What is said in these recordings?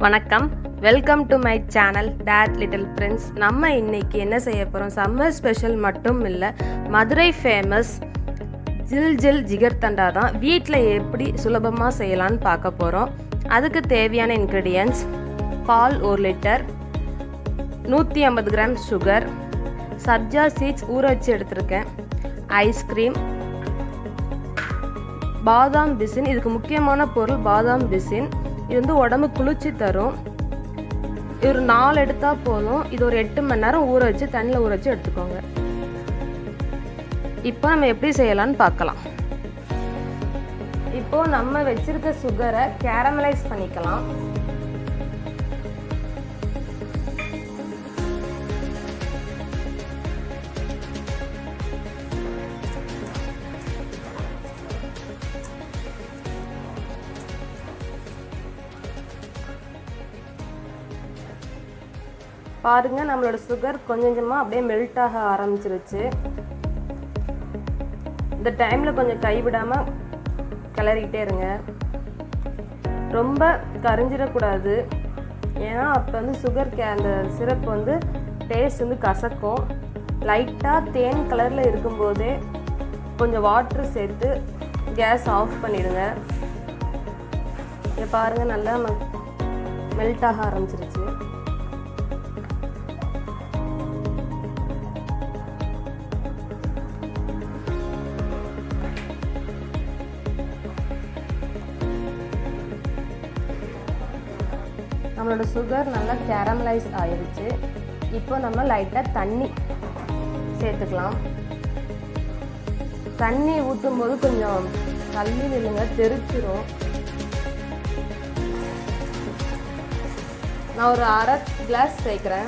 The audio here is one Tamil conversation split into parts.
வணக்கம் welcome to my channel dad little prince நம்ம இன்னைக்கு என்ன செய்ய போகிறோம் சம்மர் ஸ்பெஷல் மட்டும் இல்லை மதுரை ஃபேமஸ் ஜில் ஜில் ஜிகர் தண்டா தான் வீட்டில் எப்படி சுலபமாக செய்யலான்னு பார்க்க போகிறோம் அதுக்கு தேவையான இன்க்ரீடியன்ஸ் பால் ஒரு லிட்டர் நூற்றி ஐம்பது கிராம் சுகர் சப்ஜா சீட்ஸ் ஊற வச்சு எடுத்திருக்கேன் ஐஸ்கிரீம் பாதாம் பிசின் இதுக்கு முக்கியமான பொருள் பாதாம் பிசின் இது வந்து உடம்பு குளிர்ச்சி தரும் இது ஒரு நாலு எடுத்தால் போதும் இது ஒரு எட்டு மணி நேரம் ஊற வச்சு தண்ணியில் ஊற வச்சு எடுத்துக்கோங்க இப்போ நம்ம எப்படி செய்யலாம்னு பார்க்கலாம் இப்போ நம்ம வச்சிருக்க சுகரை கேரமலைஸ் பண்ணிக்கலாம் பாருங்க நம்மளோட சுகர் கொஞ்சம் கொஞ்சமாக அப்படியே மெல்ட் ஆக ஆரம்பிச்சிருச்சு இந்த டைமில் கொஞ்சம் கைவிடாமல் கிளறிக்கிட்டே இருங்க ரொம்ப கரைஞ்சிடக்கூடாது ஏன்னா அப்போ வந்து சுகர் கே அந்த சிரப் வந்து டேஸ்ட் வந்து கசக்கும் லைட்டாக தேன் கலரில் இருக்கும்போதே கொஞ்சம் வாட்ரு சேர்த்து கேஸ் ஆஃப் பண்ணிடுங்க இங்கே பாருங்கள் நல்லா மெல்ட் ஆக ஆரம்பிச்சிருச்சு நம்மளோட சுகர் நல்லா கேரமலைஸ் ஆயிடுச்சு இப்போ நம்ம லைட்டாக தண்ணி சேர்த்துக்கலாம் தண்ணி ஊற்றும் போது கொஞ்சம் தள்ளி நில்லுங்க தெரிச்சிரும் நான் ஒரு அரை கிளாஸ் சேர்க்குறேன்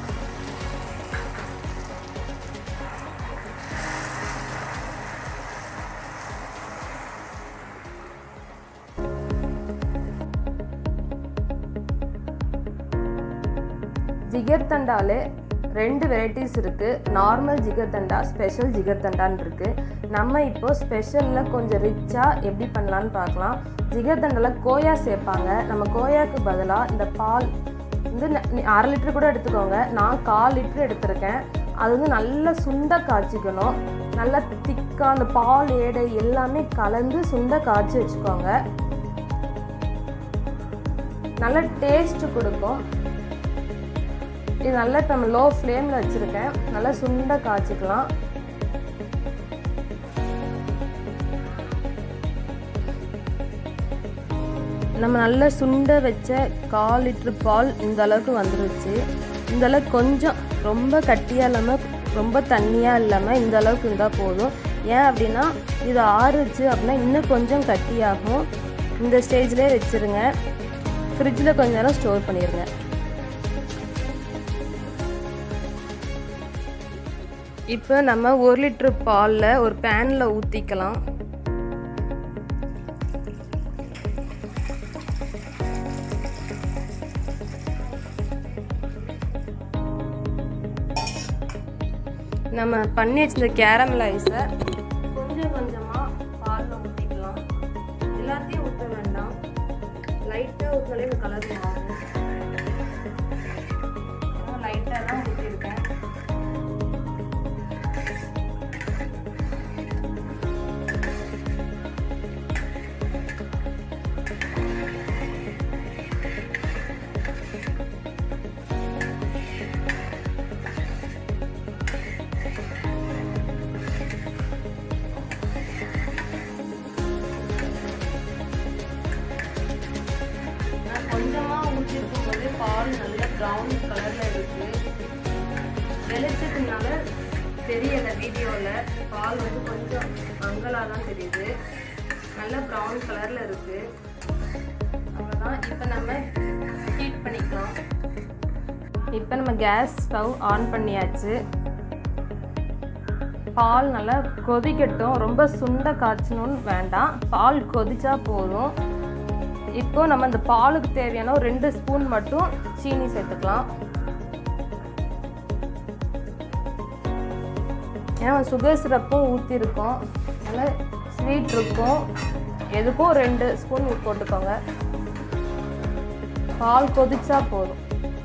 ஜிகர் தண்டாலே ரெண்டு வெரைட்டிஸ் இருக்குது நார்மல் ஜிகர் தண்டா ஸ்பெஷல் ஜிகர் தண்டான்னு இருக்குது நம்ம இப்போ ஸ்பெஷலில் கொஞ்சம் ரிச்சாக எப்படி பண்ணலான்னு பார்க்கலாம் ஜிகர் தண்டாவில் கோயா சேர்ப்பாங்க நம்ம கோயாவுக்கு பதிலாக இந்த பால் வந்து அரை லிட்டர் கூட எடுத்துக்கோங்க நான் கால் லிட்டர் எடுத்திருக்கேன் அது வந்து நல்லா சுண்ட காய்ச்சிக்கணும் நல்லா திக்காக அந்த பால் ஏடை எல்லாமே கலந்து சுண்ட காய்ச்சி வச்சுக்கோங்க நல்ல டேஸ்ட் கொடுக்கும் இது நல்லா இப்போ நம்ம லோ ஃப்ளேமில் வச்சுருக்கேன் நல்லா சுண்ட காய்ச்சிக்கலாம் நம்ம நல்லா சுண்ட வச்ச கால் லிட்ரு பால் இந்த அளவுக்கு வந்துருச்சு இந்த அளவுக்கு கொஞ்சம் ரொம்ப கட்டியாக இல்லாமல் ரொம்ப தண்ணியாக இல்லாமல் இந்த அளவுக்கு இருந்தால் போதும் ஏன் அப்படின்னா இது ஆறுச்சு அப்படின்னா இன்னும் கொஞ்சம் கட்டியாகும் இந்த ஸ்டேஜ்லேயே வச்சுருங்க ஃப்ரிட்ஜில் கொஞ்ச நேரம் ஸ்டோர் பண்ணிடுங்க இப்போ நம்ம ஒரு லிட்ரு பாலில் ஒரு பேனில் ஊற்றிக்கலாம் நம்ம பண்ணி வச்சிருந்த கேரமலைஸை கொஞ்சம் கொஞ்சமாக பாலில் ஊற்றிக்கலாம் எல்லாத்தையும் ஊற்ற வேண்டாம் லைட்டாக ஊற்றினாலே இந்த கலர் மாறும் லைட்டாக தான் ஊற்றிருக்கேன் கொஞ்சமாக ஊற்றிருக்கும் போது பால் நல்ல ப்ரௌன் கலரில் இருக்குது வெளிச்சத்துனால தெரியலை வீடியோவில் பால் வந்து கொஞ்சம் மங்கலாக தான் தெரியுது நல்ல ப்ரௌன் கலரில் இருக்குது அவ்வளோதான் இப்போ நம்ம ஹீட் பண்ணிக்கலாம் இப்போ நம்ம கேஸ் ஸ்டவ் ஆன் பண்ணியாச்சு பால் நல்லா கொதிக்கட்டும் ரொம்ப சுண்ட காய்ச்சணும்னு வேண்டாம் பால் கொதிச்சா போதும் இப்போ நம்ம இந்த பாலுக்கு தேவையான ஒரு ரெண்டு ஸ்பூன் மட்டும் சீனி சேர்த்துக்கலாம் ஏன்னா சுகர் சிரப்பும் ஊற்றிருக்கோம் அதனால் ஸ்வீட் இருக்கும் எதுக்கும் ரெண்டு ஸ்பூன் போட்டுக்கோங்க பால் கொதிச்சா போதும்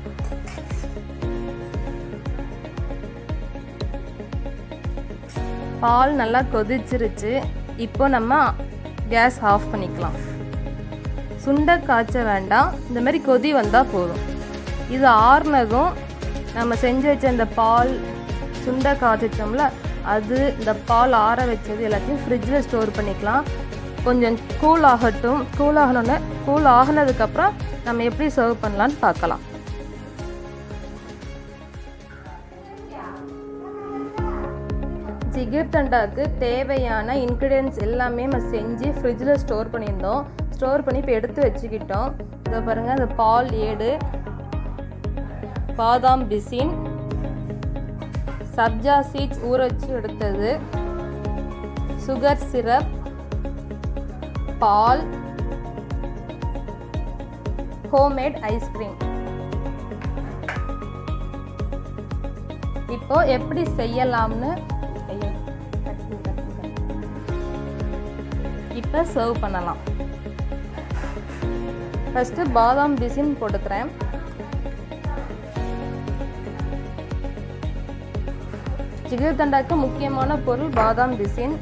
பால் நல்லா கொதிச்சிருச்சு இப்போ நம்ம கேஸ் ஆஃப் பண்ணிக்கலாம் சுண்டை காய்ச்ச வேண்டாம் இந்த மாதிரி கொதி வந்தால் போதும் இது ஆறுனதும் நம்ம செஞ்சு வச்ச இந்த பால் சுண்டை காய்ச்சோம்ல அது இந்த பால் ஆற வச்சது எல்லாத்தையும் ஃப்ரிட்ஜில் ஸ்டோர் பண்ணிக்கலாம் கொஞ்சம் கூல் ஆகட்டும் கூல் ஆகணுன்னு கூல் ஆகினதுக்கப்புறம் நம்ம எப்படி சர்வ் பண்ணலான்னு பார்க்கலாம் ஜிகிர் தண்டாவுக்கு தேவையான இன்க்ரீடியன்ஸ் எல்லாமே நம்ம செஞ்சு ஃப்ரிட்ஜில் ஸ்டோர் பண்ணியிருந்தோம் ஸ்டோர் பண்ணி இப்போ எடுத்து வச்சுக்கிட்டோம் இதை பாருங்கள் அந்த பால் ஏடு பாதாம் பிசின் சப்ஜா சீட்ஸ் ஊற வச்சு எடுத்தது சுகர் சிரப் பால் ஹோம்மேட் ஐஸ்கிரீம் இப்போ எப்படி செய்யலாம்னு இப்போ சர்வ் பண்ணலாம் ஃபஸ்ட்டு பாதாம் பிசின் போட்டுக்கிறேன் ஜிகர் தண்டாக்கு முக்கியமான பொருள் பாதாம் பிசின்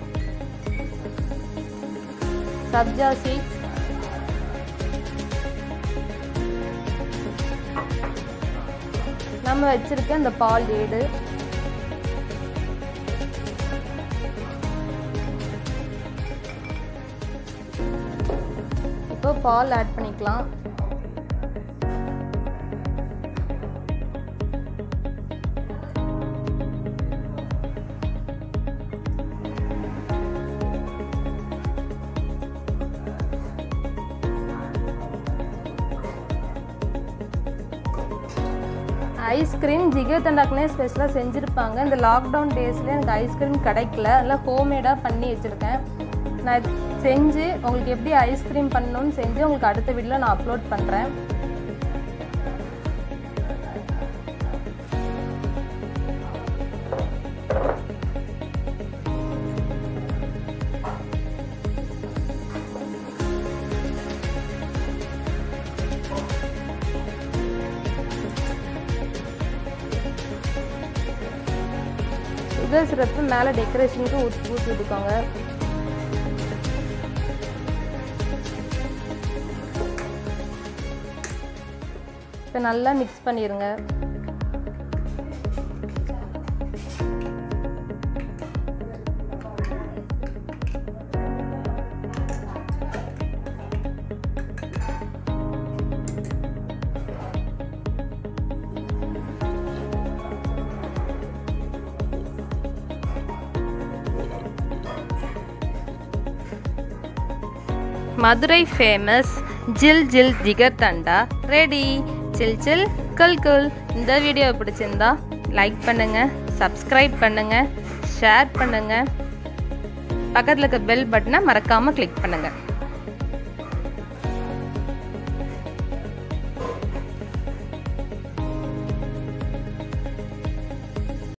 சப்ஜா சீட்ஸ் நம்ம வச்சிருக்க இந்த பால் ஏடு இப்போ பால் ஆட் பண்ணிக்கலாம் ஐஸ்கிரீம் ஜிகர் தண்டாக்குனே ஸ்பெஷலாக செஞ்சுருப்பாங்க இந்த லாக்டவுன் டேஸில் எனக்கு ஐஸ்கிரீம் கிடைக்கல அதெல்லாம் ஹோம்மேடாக பண்ணி வச்சுருக்கேன் நான் செஞ்சு உங்களுக்கு எப்படி ஐஸ்கிரீம் பண்ணணும்னு செஞ்சு உங்களுக்கு அடுத்த வீடியோவில் நான் அப்லோட் பண்ணுறேன் சுகர் சிரப்பு மேலே டெக்கரேஷனுக்கு ஊற்றி ஊற்றி விட்டுக்கோங்க இப்போ நல்லா மிக்ஸ் பண்ணிடுங்க மதுரை ஃபேமஸ் ஜில் ஜில் ஜிகர் தண்டா ரெடி சில் சில் குல் குல் இந்த வீடியோ பிடிச்சிருந்தா லைக் பண்ணுங்கள் சப்ஸ்கிரைப் பண்ணுங்கள் ஷேர் பண்ணுங்கள் பக்கத்தில் இருக்க பெல் பட்டனை மறக்காமல் கிளிக் பண்ணுங்கள்